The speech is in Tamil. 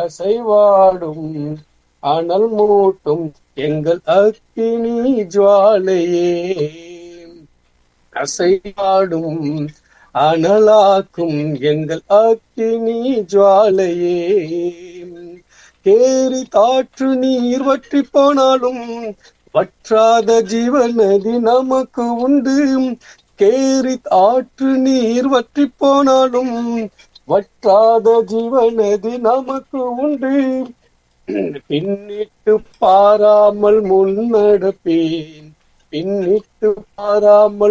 அசைவாடும் அனல் மூட்டும் எங்கள் அக்கினி ஜுவாலையே அசைவாடும் அனலாக்கும் எங்கள் அக்கினி ஜுவாலையே கேரி காற்று நீர் வற்றி போனாலும் வற்றாத ஜீவநதி நமக்கு உண்டு கேரி ஆற்று நீர் வற்றி போனாலும் வற்றாத ஜீவநதி நமக்கு உண்டு பின்னிட்டு பாராமல் முன்னடப்பேன் பின்னிட்டு பாராமல்